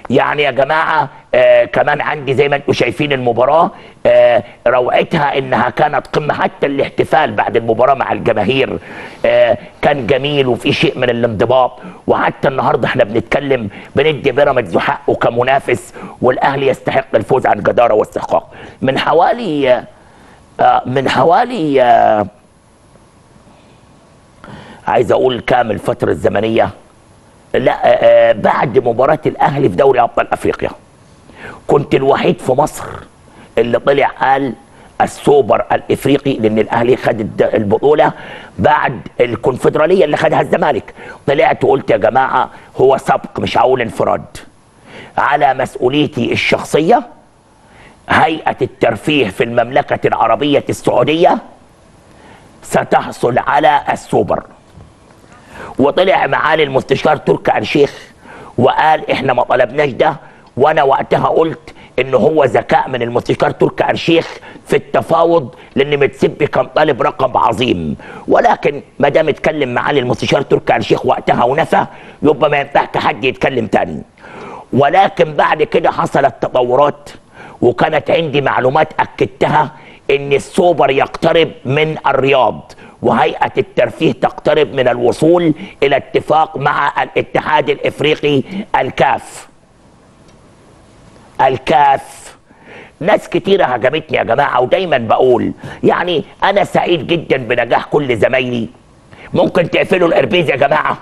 يعني يا جماعه آه كمان عندي زي ما انتم شايفين المباراه آه روعتها انها كانت قمه حتى الاحتفال بعد المباراه مع الجماهير آه كان جميل وفي شيء من الانضباط وحتى النهارده احنا بنتكلم بندي بيراميدز حقه كمنافس والاهلي يستحق الفوز عن جداره واستحقاق من حوالي آه من حوالي آه عايز اقول كام الفتره الزمنيه لا آه بعد مباراه الاهلي في دوري ابطال افريقيا كنت الوحيد في مصر اللي طلع قال السوبر الافريقي لان الاهلي خد الد- البطوله بعد الكونفدراليه اللي خدها الزمالك طلعت وقلت يا جماعه هو سبق مش هقول انفراد على مسؤوليتي الشخصيه هيئه الترفيه في المملكه العربيه السعوديه ستحصل على السوبر وطلع معالي المستشار تركي آل الشيخ وقال احنا ما طلبناش ده وانا وقتها قلت ان هو ذكاء من المستشار تركي آل الشيخ في التفاوض لان متسبي كان طالب رقم عظيم ولكن ما دام اتكلم معالي المستشار تركي آل الشيخ وقتها ونفى يبقى ما ينفعش حد يتكلم تاني ولكن بعد كده حصلت تطورات وكانت عندي معلومات اكدتها ان السوبر يقترب من الرياض وهيئه الترفيه تقترب من الوصول الى اتفاق مع الاتحاد الافريقي الكاف الكاف ناس كتيرة هجمتني يا جماعة ودايما بقول يعني أنا سعيد جدا بنجاح كل زمايلي ممكن تقفلوا الإربيز يا جماعة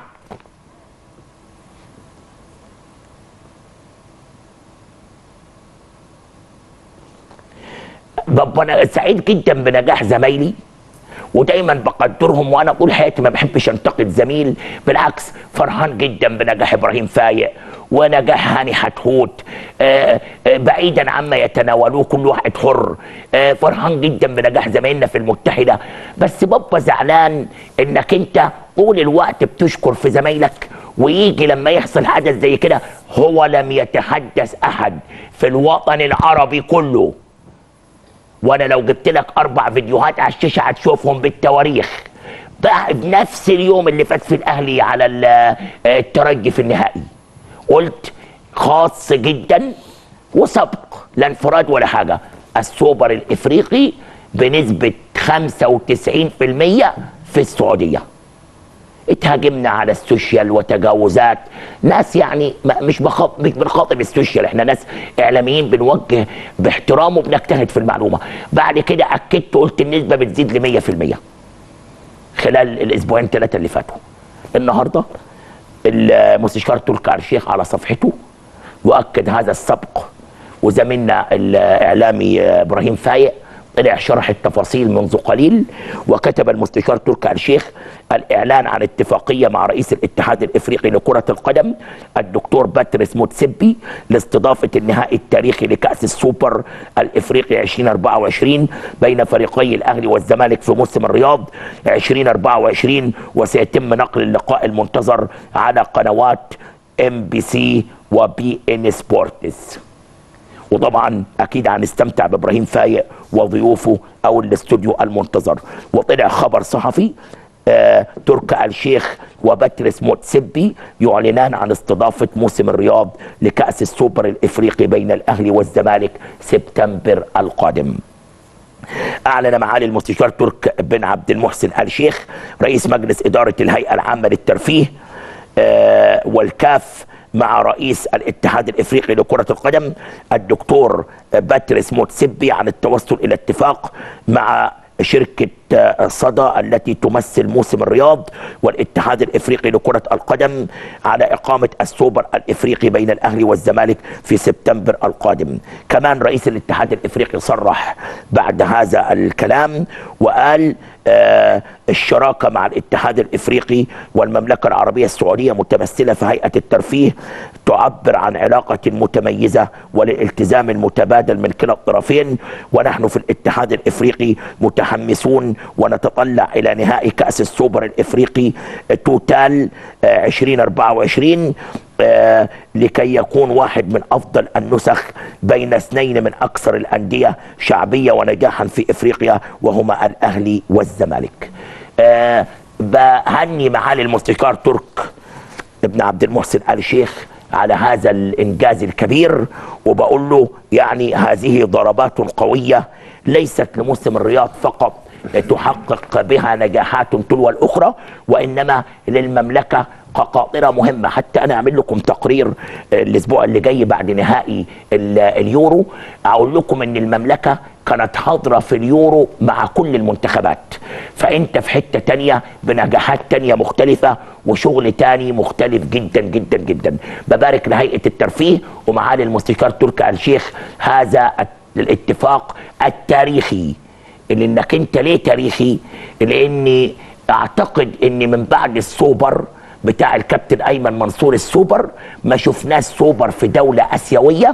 بابا انا سعيد جدا بنجاح زمايلي ودايما بقدرهم وانا طول حياتي ما بحبش انتقد زميل بالعكس فرحان جدا بنجاح ابراهيم فايق ونجاح هاني حتحوت آه، آه، بعيدا عما يتناولوه كل واحد حر آه، فرحان جدا بنجاح زمايلنا في المتحده بس بابا زعلان انك انت طول الوقت بتشكر في زمايلك ويجي لما يحصل حدث زي كده هو لم يتحدث احد في الوطن العربي كله وانا لو جبت لك اربع فيديوهات على الشاشه هتشوفهم بالتواريخ بقى بنفس اليوم اللي فات في الاهلي على ال- الترجي في النهائي قلت خاص جدا وسبق لا انفراد ولا حاجه السوبر الافريقي بنسبه 95% في السعوديه اتهاجمنا على السوشيال وتجاوزات ناس يعني ما- مش بخاطب مش بنخاطب السوشيال احنا ناس اعلاميين بنوجه باحترام وبنجتهد في المعلومه بعد كده اكدت قلت النسبه بتزيد ل 100% خلال الاسبوعين ثلاثه اللي فاتوا النهارده المستشار تركي آل الشيخ على صفحته واكد هذا السبق وزميلنا الاعلامي ابراهيم فايق طلع شرح التفاصيل منذ قليل وكتب المستشار تركي آل الشيخ الاعلان عن اتفاقيه مع رئيس الاتحاد الافريقي لكره القدم الدكتور باتريس موتسيبي لاستضافه النهائي التاريخي لكاس السوبر الافريقي 2024 بين فريقي الاهلي والزمالك في موسم الرياض 2024 وسيتم نقل اللقاء المنتظر على قنوات ام بي سي وبي ان سبورتس وطبعا اكيد هنستمتع بابراهيم فايق وضيوفه او الاستوديو المنتظر وطلع خبر صحفي آه تركي آل الشيخ وباتريس موتسبي يعلنان عن استضافة موسم الرياض لكأس السوبر الإفريقي بين الأهلي والزمالك سبتمبر القادم أعلن معالي المستشار ترك بن عبد المحسن آل الشيخ رئيس مجلس إدارة الهيئة العامة للترفيه آه، والكاف مع رئيس الاتحاد الافريقي لكره القدم الدكتور باتريس موتسبي عن التوصل الى اتفاق مع شركة آه، صدى التي تمثل موسم الرياض والاتحاد الافريقي لكرة القدم على اقامة السوبر الافريقي بين الاهلي والزمالك في سبتمبر القادم. كمان رئيس الاتحاد الافريقي صرح بعد هذا الكلام وقال آه، الشراكة مع الاتحاد الافريقي والمملكة العربية السعودية متمثلة في هيئة الترفيه تعبر عن علاقة متميزة والالتزام المتبادل من كلا الطرفين ونحن في الاتحاد الافريقي متحمسون ونتطلع الى نهائي كأس السوبر الافريقي توتال آه، 2024 آه، لكي يكون واحد من افضل النسخ بين اثنين من اكثر الانديه شعبيه ونجاحا في افريقيا وهما الاهلي والزمالك. آه، بهني معالي المستشار ترك ابن عبد المحسن آل الشيخ على هذا الانجاز الكبير وبقول له يعني هذه ضربات قويه ليست لموسم الرياض فقط تحقق بها نجاحات تلو الاخرى وانما للمملكه كقاطره مهمه حتى انا اعمل لكم تقرير الاسبوع اللي جاي بعد نهائي ال- اليورو اقول لكم ان المملكه كانت حاضره في اليورو مع كل المنتخبات فانت في حته تانية بنجاحات تانية مختلفه وشغل تاني مختلف جدا جدا جدا ببارك لهيئه الترفيه ومعالي الموسيقار تركي آل الشيخ هذا الاتفاق التاريخي اللي انك انت ليه تاريخي لاني اعتقد ان من بعد السوبر بتاع الكابتن ايمن منصور السوبر ما شفناش سوبر في دوله اسيويه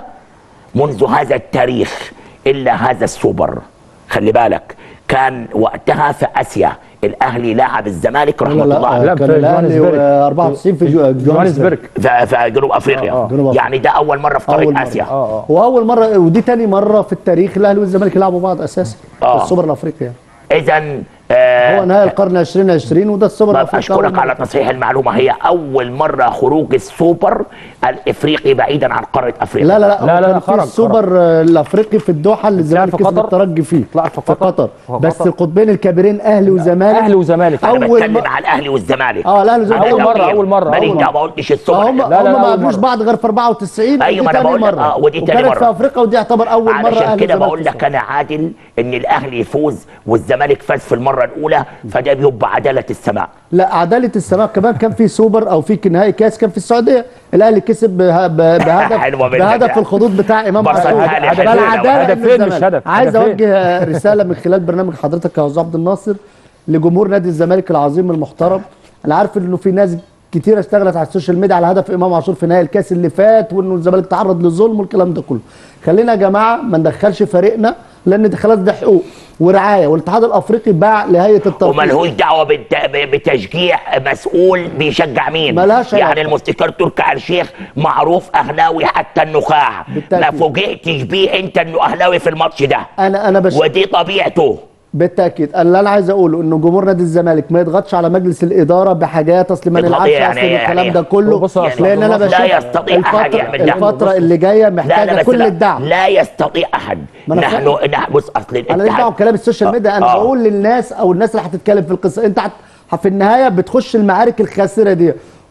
منذ هذا التاريخ الا هذا السوبر خلي بالك كان وقتها في اسيا الاهلي لاعب الزمالك رحمه لا الله لا لا، كان في الاهلي جوهانسبرج. و- 94 في جو- جوهانسبرج جوهانسبرج في في جنوب افريقيا آه، آه. جنوب أفريقيا. يعني ده اول مره في أول قاره مرة. اسيا اه اه واول مره ودي تاني مره في التاريخ الاهلي والزمالك يلعبوا بعض اساسا آه. في السوبر الافريقي يعني. اذا آه هو نهائي القرن 2020 وده السوبر طب الافريقي اشكرك أول مرة. على تصحيح المعلومه هي اول مره خروج السوبر الافريقي بعيدا عن قاره افريقيا لا لا لا, لا، هو لا، كان لا، في خرج، السوبر آه، الافريقي في الدوحه اللي الزمالك في كسب قطر؟ الترجي فيه طلع في قطر. قطر هو بس قطر. القطبين الكبيرين اهلي وزمالك اهلي وزمالك انا أول بتكلم ما- على الاهلي والزمالك اه الاهلي والزمالك أول مرة، دولية. أول مرة، ماليش أول دعوه مرة. ما قلتش السوبر هم لا، لا، هم لا، ما أول قابلوش مرة. بعض غير في 94 أيوة، ما ودي أنا تاني بقول لك، مره آه، ودي تاني وكانت مرة. في افريقيا ودي يعتبر اول مره علشان اهلي كده وزمالك بقول لك يكسبوا. انا عادل ان الاهلي يفوز والزمالك فاز في المره الاولى فده بيبقى عداله السماء لا عداله السماء كمان كان في سوبر او في نهائي كاس كان في السعوديه الاهلي كسب به- ب- بهدف حلوة منك بهدف يعني. الخطوط بتاع امام بس عاشور هدف- هدف- فالعداله هدفين عند مش الزمالك. هدف، عايز هدفين. اوجه رساله من خلال برنامج حضرتك يا استاذ عبد الناصر لجمهور نادي الزمالك العظيم المحترم انا عارف انه في ناس كتير اشتغلت على السوشيال ميديا على هدف امام عاشور في نهائي الكاس اللي فات وانه الزمالك تعرض للظلم والكلام ده كله خلينا يا جماعه ما ندخلش فريقنا لان ده خلاص ده حقوق ورعايه والاتحاد الافريقي باع لهيئه الترفيه وملهوش دعوه بالت- بتشجيع مسؤول بيشجع مين ملهاش يعني علاقة. الموسيقار تركي آل الشيخ معروف اهلاوي حتى النخاع ما بالتأكيد. فوجئتش بيه انت انه اهلاوي في الماتش ده انا انا بش... ودي طبيعته بالتاكيد اللي انا عايز اقوله انه جمهور نادي الزمالك ما يضغطش على مجلس الاداره بحاجات اصل ما يضغط نلعبش يعني اصل إيه؟ الكلام يعني ده كله بص يا أستاذ لان انا عبد بشوف لا يستطيع أحد الفتره يعمل ده. الفتره اللي جايه لا لا محتاجه بس كل لا, الدعم لا يستطيع احد ما أنا نحن نحن بص اصل انا ليش دعوه بكلام السوشيال ميديا انا آه. بقول للناس او الناس اللي هتتكلم في القصه انت هت... في النهايه بتخش المعارك الخاسره دي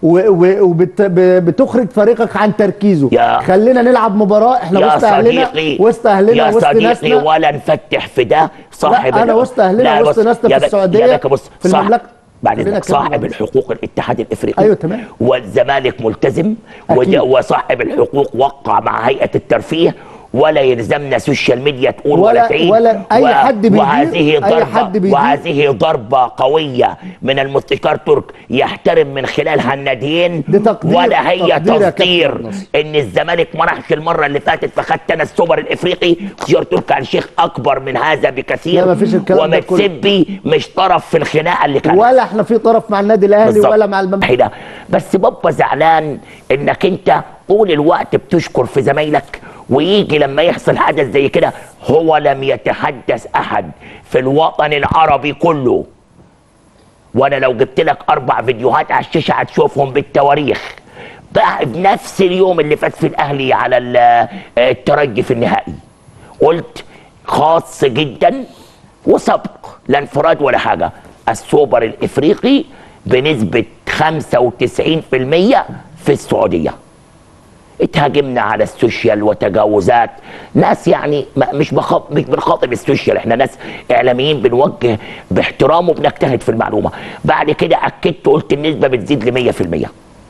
وبتخرج فريقك عن تركيزه يا- خلينا نلعب مباراه احنا يا وسط اهلنا صديقي وسط اهلنا يا وسط صديقي ناسنا ولا نفتح في ده صاحب لا، أنا ال- وسط أهلنا لا، وسط بص، ناسنا يا في بك- السعودية، يا بك بص في صاحب- المملكة. بعد خلينا اذنك نتكلم صاحب عن- الحقوق الاتحاد الافريقي أيوة، تمام. والزمالك ملتزم أكيد. وده- وصاحب الحقوق وقع مع هيئه الترفيه ولا يلزمنا سوشيال ميديا تقول ولا, ولا- تعيد ولا أي حد بيدير- وهذه أي ضربه حد بيدير. وهذه ضربه قويه من الموسيقار ترك يحترم من خلالها الناديين ده تقدير- ولا هي تقدير يا كابتن تصدير ناصر. ان الزمالك ما راحش المره اللي فاتت فخدت انا السوبر الافريقي سيور تركي آل الشيخ اكبر من هذا بكثير لا، مفيش الكلام ده كله. ومتسبي مش طرف في الخناقه اللي كانت ولا احنا في طرف مع النادي الاهلي بالظبط. ولا مع المملكه حدا. بس بابا زعلان انك انت طول الوقت بتشكر في زمايلك ويجي لما يحصل حدث زي كده هو لم يتحدث احد في الوطن العربي كله وانا لو جبت لك اربع فيديوهات على الشاشه هتشوفهم بالتواريخ بقى بنفس اليوم اللي فات في الاهلي على ال- الترجي في النهائي قلت خاص جدا وسبق لا انفراد ولا حاجه السوبر الافريقي بنسبه 95% في السعوديه اتهاجمنا على السوشيال وتجاوزات ناس يعني ما مش بخاط مش بنخاطب السوشيال احنا ناس اعلاميين بنوجه باحترام وبنجتهد في المعلومه بعد كده اكدت قلت النسبه بتزيد ل 100%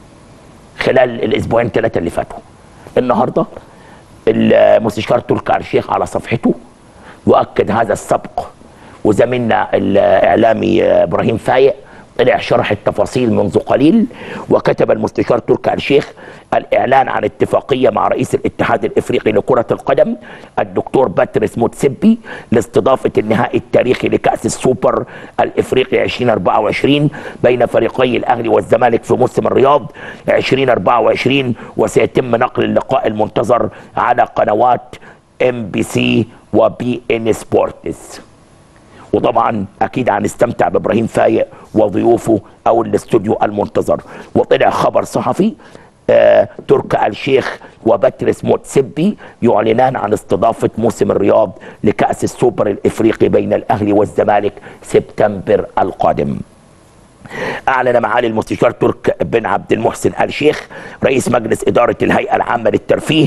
خلال الاسبوعين ثلاثه اللي فاتوا النهارده المستشار تركي آل الشيخ على صفحته يؤكد هذا السبق وزميلنا الاعلامي ابراهيم فايق طلع شرح التفاصيل منذ قليل وكتب المستشار تركي آل الشيخ الاعلان عن اتفاقيه مع رئيس الاتحاد الافريقي لكره القدم الدكتور باتريس موتسيبي لاستضافه النهائي التاريخي لكاس السوبر الافريقي 2024 بين فريقي الاهلي والزمالك في موسم الرياض 2024 وسيتم نقل اللقاء المنتظر على قنوات ام بي سي وبي ان سبورتس وطبعا اكيد هنستمتع بابراهيم فايق وضيوفه او الاستوديو المنتظر وطلع خبر صحفي آه، تركي آل شيخ وبترس موتسبي يعلنان عن استضافة موسم الرياض لكأس السوبر الإفريقي بين الأهلي والزمالك سبتمبر القادم أعلن معالي المستشار ترك بن عبد المحسن آل شيخ رئيس مجلس إدارة الهيئة العامة للترفيه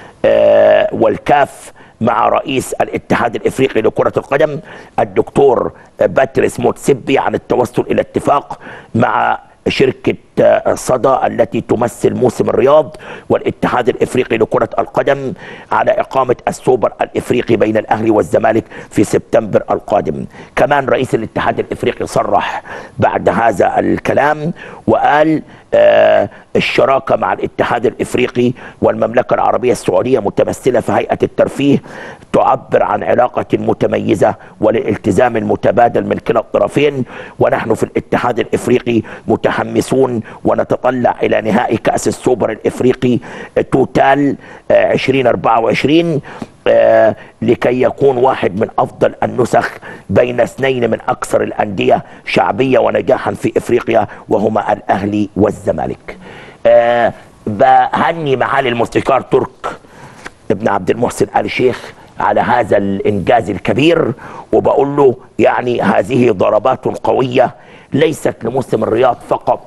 آه، والكاف مع رئيس الاتحاد الافريقي لكره القدم الدكتور باتريس موتسبي عن التوصل الى اتفاق مع شركة آه، صدى التي تمثل موسم الرياض والاتحاد الافريقي لكرة القدم على اقامة السوبر الافريقي بين الاهلي والزمالك في سبتمبر القادم. كمان رئيس الاتحاد الافريقي صرح بعد هذا الكلام وقال آه، الشراكة مع الاتحاد الافريقي والمملكة العربية السعودية متمثلة في هيئة الترفيه تعبر عن علاقة متميزة والالتزام المتبادل من كلا الطرفين ونحن في الاتحاد الافريقي متحمسون ونتطلع الى نهائي كأس السوبر الافريقي توتال آه، 2024 آه، لكي يكون واحد من افضل النسخ بين اثنين من اكثر الانديه شعبيه ونجاحا في افريقيا وهما الاهلي والزمالك. آه، بهني معالي الموسيقار ترك ابن عبد المحسن ال شيخ على هذا الانجاز الكبير وبقول له يعني هذه ضربات قويه ليست لموسم الرياض فقط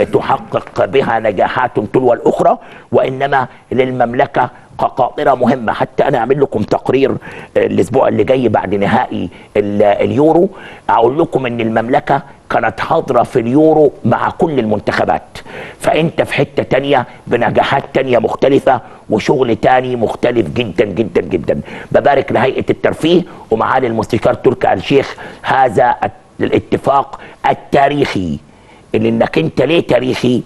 تحقق بها نجاحات تلو الاخرى وانما للمملكه كقاطره مهمه حتى انا اعمل لكم تقرير آه، الاسبوع اللي جاي بعد نهائي ال- اليورو اقول لكم ان المملكه كانت حاضره في اليورو مع كل المنتخبات فانت في حته تانية بنجاحات تانية مختلفه وشغل تاني مختلف جدا جدا جدا ببارك لهيئه الترفيه ومعالي الموسيقار تركي آل شيخ هذا الاتفاق التاريخي اللي انك انت ليه تاريخي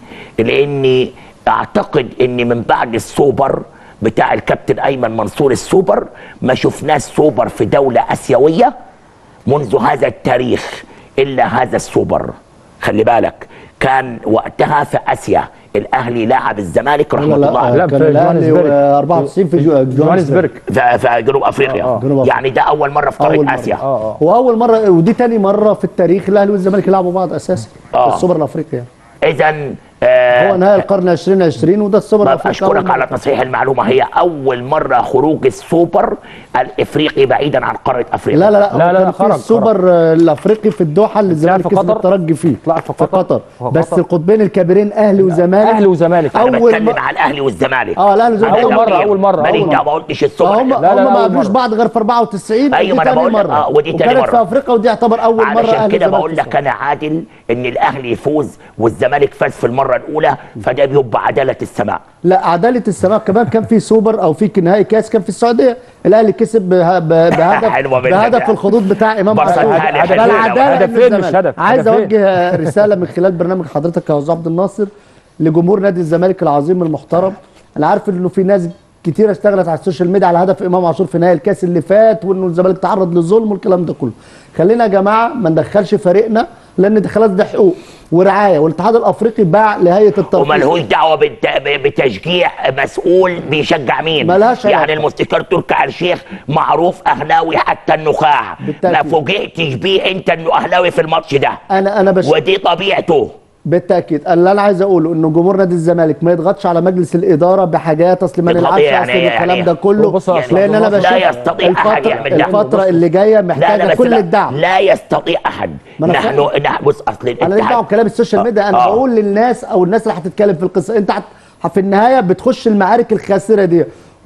لاني اعتقد ان من بعد السوبر بتاع الكابتن ايمن منصور السوبر ما شفناش سوبر في دوله اسيويه منذ هذا التاريخ الا هذا السوبر خلي بالك كان وقتها في اسيا الاهلي لاعب الزمالك رحمه لا الله لا لا، في كان الاهلي جوهانسبرج. 94 في جو- جوهانسبرج جوهانسبرج في في جنوب افريقيا آه، آه. جنوب أفريقيا. يعني ده اول مره في اول قاره مره اسيا اه اه واول مره ودي تاني مره في التاريخ الاهلي والزمالك يلعبوا بعض اساسا آه. في السوبر الافريقي يعني. اذا آه هو نهائي القرن 2020 وده السوبر ما الافريقي أول اشكرك مرة. على تصحيح المعلومه هي اول مره خروج السوبر الافريقي بعيدا عن قاره افريقيا لا لا لا, لا، لا، كان لا، في خرج، السوبر آه، الافريقي في الدوحه اللي الزمالك في كسب قطر؟ الترجي فيه طلع في قطر. هو بس قطر. القطبين الكبيرين اهلي وزمالك اهلي وزمالك انا أول بتكلم ما- على الاهلي والزمالك اه الاهلي والزمالك أنا أول مرة، تغيير. أول مرة، ماليش أول دعوه ما قلتش فهم السوبر لا، لا، هم ما أول قابلوش مرة. بعض غير في 94 أيوة، ودي ما أنا تاني بقول لك، مره آه، ودي تاني وكانت مرة. في افريقيا ودي يعتبر اول مره علشان اهلي كده والزمالك بقول لك يكسبوا. انا عادل ان الاهلي يفوز والزمالك فاز في المره الاولى فده بيبقى عداله السماء لا عداله السماء كمان كان في سوبر او في نهائي كاس كان في السعوديه الاهلي كسب به- ب- بهدف حلوة منك بهدف يعني. الخطوط بتاع امام بسط عاشور حالي، ده حلوة. العداله هدفين من مش الزمالك. هدف، عايز هدفين. اوجه رساله من خلال برنامج حضرتك يا استاذ عبد الناصر لجمهور نادي الزمالك العظيم المحترم انا عارف انه في ناس كتير اشتغلت على السوشيال ميديا على هدف امام عاشور في نهائي الكاس اللي فات وانه الزمالك تعرض للظلم والكلام ده كله خلينا يا جماعه ما ندخلش فريقنا لان ده خلاص ده حقوق ورعايه والاتحاد الافريقي باع لهيئه الترفيه وملهوش دعوه بالت- ب- بتشجيع مسؤول بيشجع مين ملهاش يعني علاقة. الموسيقار تركي آل الشيخ معروف اهلاوي حتى النخاع ما بالتأكيد. فوجئتش بيه انت انه اهلاوي في الماتش ده انا انا بش... ودي طبيعته بالتاكيد اللي انا عايز اقوله انه جمهور نادي الزمالك ما يضغطش على مجلس الاداره بحاجات اصل ما يضغط نلعبش يعني اصل يعني الكلام ده كله بص يا أستاذ لان انا عبد بشوف لا يستطيع أحد الفتره يعمل ده. الفتره اللي جايه لا محتاجه لا بس كل لا, الدعم لا يستطيع احد ما أنا نحن نحن بص اصل انا ليش الاتحاد- دعوه بكلام السوشيال ميديا انا آه. بقول للناس او الناس اللي هتتكلم في القصه انت هت... في النهايه بتخش المعارك الخاسره دي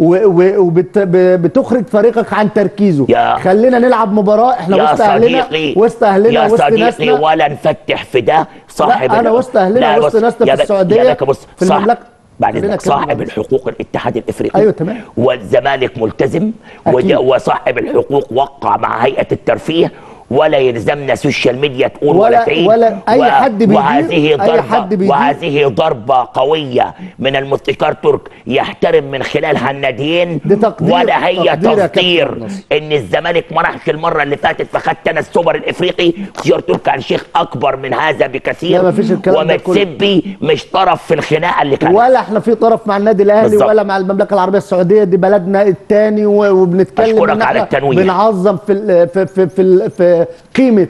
وبتخرج فريقك عن تركيزه يا- خلينا نلعب مباراه احنا يا وسط اهلنا صديقي وسط اهلنا يا وسط صديقي ناسنا ولا نفتح في ده صاحب لا، أنا ال- وسط أهلنا لا، وسط بص، ناسنا يا في بك- السعودية، يا بك بص في صاحب- المملكة. بعد خلينا اذنك كده صاحب بس. الحقوق الاتحاد الافريقي أيوة، تمام. والزمالك ملتزم أكيد. وده- وصاحب الحقوق وقع مع هيئه الترفيه ولا يلزمنا سوشيال ميديا تقول ولا, ولا- تعيد ولا أي حد بيدير- وهذه أي ضربه حد بيدير. وهذه ضربه قويه من الموسيقار ترك يحترم من خلالها الناديين دي تقدير- ولا هي تقدير يا كابتن تصدير نصر. ان الزمالك ما راحش المره اللي فاتت فخدت انا السوبر الافريقي سيور تركي آل الشيخ اكبر من هذا بكثير لا، مفيش الكلام ده كله. ومتسبي مش طرف في الخناقه اللي كانت ولا احنا في طرف مع النادي الاهلي بالظبط. ولا مع المملكه العربيه السعوديه دي بلدنا الثاني وبنتكلم أشكرك إن على إحنا التنويه. بنعظم في ال في في في, ال في قيمه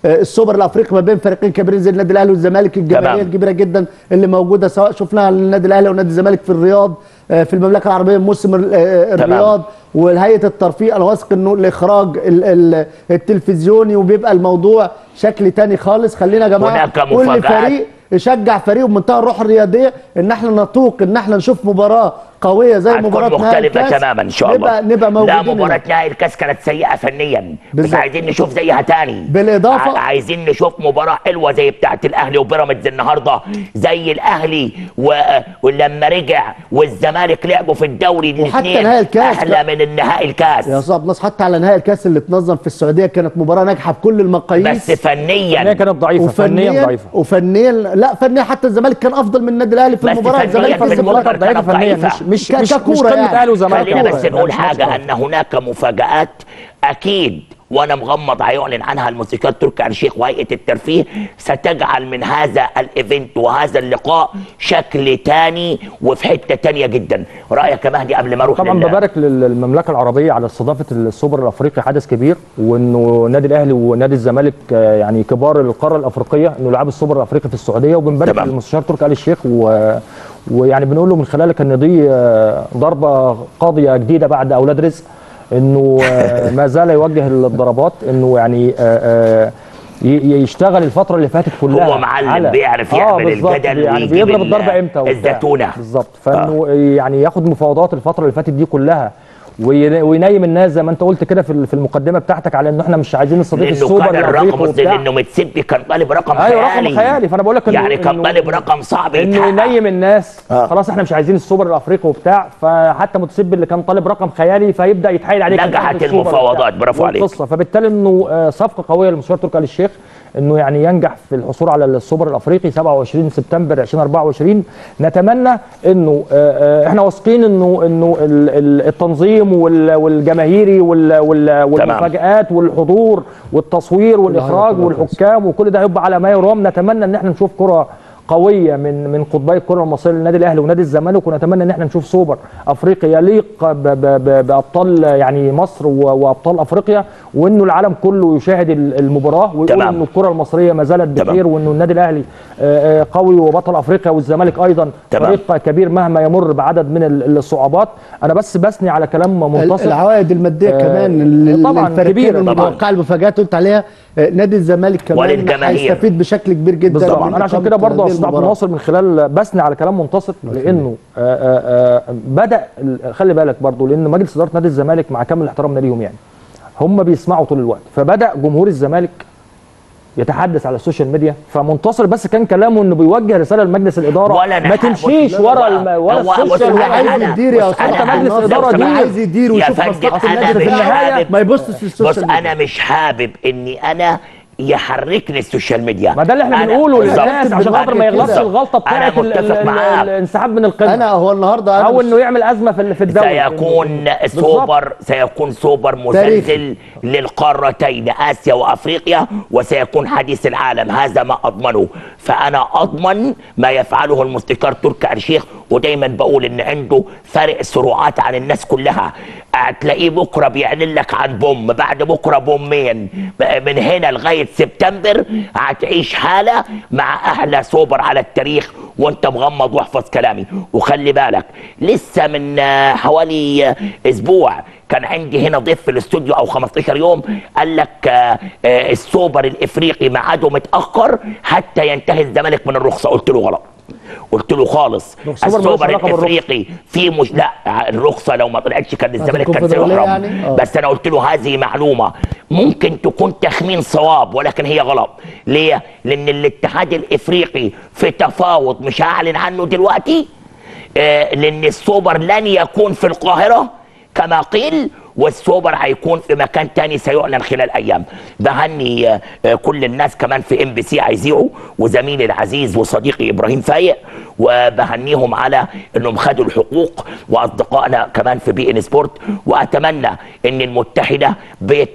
آه، السوبر الافريقي ما بين فريقين كبيرين زي النادي الاهلي والزمالك الجماهير تمام. الكبيره جدا اللي موجوده سواء شفناها للنادي الاهلي ونادي الزمالك في الرياض آه، في المملكه العربيه موسم ال- آه، تمام. الرياض وهيئه الترفيه انا واثق انه الاخراج ال- ال- التلفزيوني وبيبقى الموضوع شكل تاني خالص خلينا يا جماعه هناك كل مفاجآت. فريق يشجع فريقه بمنتهى الروح الرياضيه ان احنا نتوق ان احنا نشوف مباراه قويه زي هتكون مباراه نهائي مختلفة الكاس تماما ان شاء الله نبقى نبقى موجودين لا هنا. مباراة نهائي الكاس كانت سيئة فنيا بس بالظبط. عايزين نشوف زيها تاني بالإضافة- ع- عايزين نشوف مباراة حلوة زي بتاعة الاهلي وبيراميدز النهاردة زي الاهلي و... ولما رجع والزمالك لعبوا في الدوري الاثنين نهائي الكاس احلى من النهائي الكاس يا استاذ ناس حتى على نهائي الكاس اللي اتنظم في السعوديه كانت مباراه ناجحه بكل المقاييس بس فنيا هي كانت ضعيفه فنيا ضعيفه وفنيا لا فنيا حتى الزمالك كان افضل من النادي الاهلي في بس المباراه فنياً الزمالك في كسب المباراة واحد. كانت ضعيفه فنيا ضعيفة. مش مش ك- مش, مش ككورة قمه يعني. اهلي وزمالك خلينا كورة بس يعني، نقول مش حاجة كورة. أن هناك مفاجآت أكيد وأنا مغمض هيعلن عنها الموسيقار تركي آل الشيخ وهيئة الترفيه ستجعل من هذا الإيفنت وهذا اللقاء شكل تاني وفي حتة تانية جدا رأيك يا مهدي قبل ما أروح طبعا لل- ببارك للمملكه العربيه على استضافه السوبر الافريقي حدث كبير وانه النادي الاهلي ونادي الزمالك آه، يعني كبار القاره الافريقيه انه لعبوا السوبر الافريقي في السعوديه وبنبارك تمام. للمستشار تركي آل الشيخ و ويعني بنقول له من خلالك ان دي آه، ضربه قاضيه جديده بعد اولاد رزق انه آه، ما زال يوجه الضربات انه يعني آه، آه، ي- يشتغل الفتره اللي فاتت كلها هو معلم على- بيعرف آه، يعمل بالظبط، الجدل يعني ويجيب بيضرب ال- الضربه امتى وبتاع. الزتونة. بالظبط فانه يعني ياخد مفاوضات الفتره اللي فاتت دي كلها وي- وينيم الناس زي ما انت قلت كده في ال- في المقدمه بتاعتك على انه احنا مش عايزين نستضيف لانه السوبر كان الافريقي الرقم وبتاع لانه متسبي كان طالب رقم ايوه خيالي رقم خيالي فانا بقول لك إنه- يعني كان إنه- طالب رقم صعب انه يتحقق ينيم الناس آه. خلاص احنا مش عايزين السوبر الافريقي وبتاع فحتى متسبي اللي كان طالب رقم خيالي فيبدا يتحايل عليه كان نجحت ياخد السوبر المفاوضات، وبتاع. برافو عليك. والقصة. فبالتالي انه آه، صفقه قويه للمستشار تركي آل الشيخ انه يعني ينجح في الحصول على السوبر الافريقي 27 سبتمبر 2024 نتمنى انه آه، آه، احنا واثقين انه انه ال- ال- التنظيم وال- والجماهيري وال- وال- والمفاجآت والحضور والتصوير والاخراج كلها والحكام وكل ده هيبقى على ما يرام نتمنى ان احنا نشوف كره قويه من من قطبي الكره المصريه للنادي الاهلي ونادي الزمالك ونتمنى ان احنا نشوف سوبر افريقي يليق ب- ب- ب- بابطال يعني مصر و- وابطال افريقيا وانه العالم كله يشاهد ال- المباراه ويقول تمام. انه الكره المصريه ما زالت تمام. بخير وانه النادي الاهلي آه، آه، قوي وبطل افريقيا والزمالك ايضا تمام. فريق كبير مهما يمر بعدد من ال- الصعوبات انا بس بثني على كلام منتصر العوائد الماديه آه، كمان لل- طبعاً للفريقين كبيرة طبعاً. المتوقعه المفاجات قلت عليها آه، نادي الزمالك كمان وللجماهير. هيستفيد بشكل كبير جدا بالظبط من انا عشان إقامة كده برضه هذه استاذ عبد المباراة. الناصر من خلال بثني على كلام منتصر لانه آه، آه، آه، بدا ال- خلي بالك برضه لان مجلس اداره نادي الزمالك مع كامل احترامنا ليهم يعني هم بيسمعوا طول الوقت فبدا جمهور الزمالك يتحدث على السوشيال ميديا فمنتصر بس كان كلامه انه بيوجه رساله لمجلس الاداره ولا ما نحق- تمشيش بص- ورا هو- الم... ورا هو- بص- السوشيال هو أنا- عايز أنا- يدير يا بص، استاذ أنا عبد مجلس الناصر. إدارة هو دي. عايز يدير يا ويشوف فندم، مصلحه أنا النادي في مش النهايه حابب- ما يبصش في بص السوشيال ميديا انا مش حابب اني انا يحركني السوشيال ميديا ما ده اللي احنا أنا- بنقوله بالظبط. للناس عشان خاطر ما يغلطش بالظبط. الغلطه بتاعت انا ال- ال- متفق ال- معاك الانسحاب من القمه انا هو النهارده انا او مش- انه يعمل ازمه في في الدوري سيكون بالظبط. سوبر سيكون سوبر تاريخي. مسلسل للقارتين اسيا وافريقيا وسيكون حديث العالم هذا ما اضمنه فانا اضمن ما يفعله المستشار تركي آل الشيخ ودايما بقول ان عنده فرق سرعات عن الناس كلها هتلاقيه بكره بيعلن لك عن بوم بعد بكره بومين من هنا لغايه سبتمبر هتعيش حاله مع احلى سوبر على التاريخ وانت مغمض واحفظ كلامي وخلي بالك لسه من آه، حوالي آه، اسبوع كان عندي هنا ضيف في الاستوديو او 15 يوم قال لك آه، آه، السوبر الافريقي ميعاده متاخر حتى ينتهي الزمالك من الرخصه قلت له غلط قلت له خالص السوبر ملوش السوبر علاقة بالرخصة. الافريقي في مش لا الرخصه لو ما طلعتش كان الزمالك كان الكونفدرالية سيحرم يعني؟ آه. بس انا قلت له هذه معلومه ممكن تكون تخمين صواب ولكن هي غلط ليه لان الاتحاد الافريقي في تفاوض مش هعلن عنه دلوقتي آه، لان السوبر لن يكون في القاهره كما قيل والسوبر هيكون في مكان تاني سيعلن خلال ايام بهني آه، آه، كل الناس كمان في ام بي سي هيذيعوا وزميلي العزيز وصديقي ابراهيم فايق وبهنيهم على انهم خدوا الحقوق واصدقائنا كمان في بي ان سبورت واتمنى ان المتحده بيتنا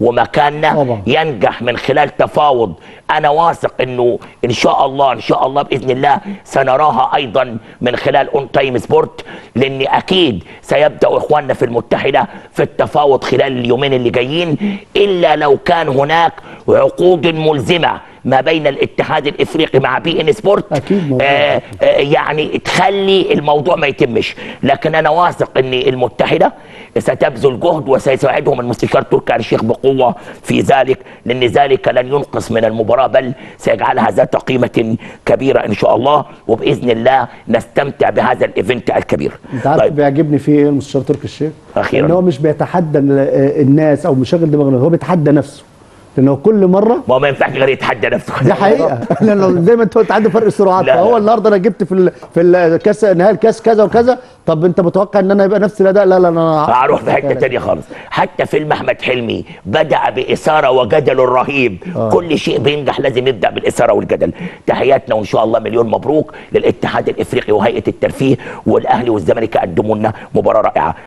ومكاننا طبعا. ينجح من خلال تفاوض انا واثق انه ان شاء الله ان شاء الله باذن الله سنراها ايضا من خلال اون تايم سبورت لان اكيد سيبدا اخواننا في المتحده في التفاوض خلال اليومين اللي جايين الا لو كان هناك عقود ملزمه ما بين الاتحاد الافريقي مع بي ان سبورت أكيد موضوع. آه آه يعني تخلي الموضوع ما يتمش لكن انا واثق ان المتحده ستبذل جهد وسيساعدهم المستشار تركي آل الشيخ بقوه في ذلك لان ذلك لن ينقص من المباراه بل سيجعلها ذات قيمه كبيره ان شاء الله وباذن الله نستمتع بهذا الايفنت الكبير انت عارف طيب بيعجبني فيه ايه المستشار تركي الشيخ؟ أخيراً. ان هو مش بيتحدى ال- الناس او مشغل دماغه هو بيتحدى نفسه لان هو كل مره ما هو ما ينفعش غير يتحدى نفسه دي حقيقه لانه زي ما انت قلت عنده فرق سرعات لا، فهو لا. النهارده انا جبت في ال- في الكاس نهائي الكاس كذا وكذا طب انت متوقع ان انا يبقى نفس الاداء لا لا انا هروح في حته تانية خالص حتى فيلم احمد حلمي بدا باثاره وجدل رهيب آه. كل شيء بينجح لازم يبدا بالاثاره والجدل تحياتنا وان شاء الله مليون مبروك للاتحاد الافريقي وهيئه الترفيه والاهلي والزمالك قدموا لنا مباراه رائعه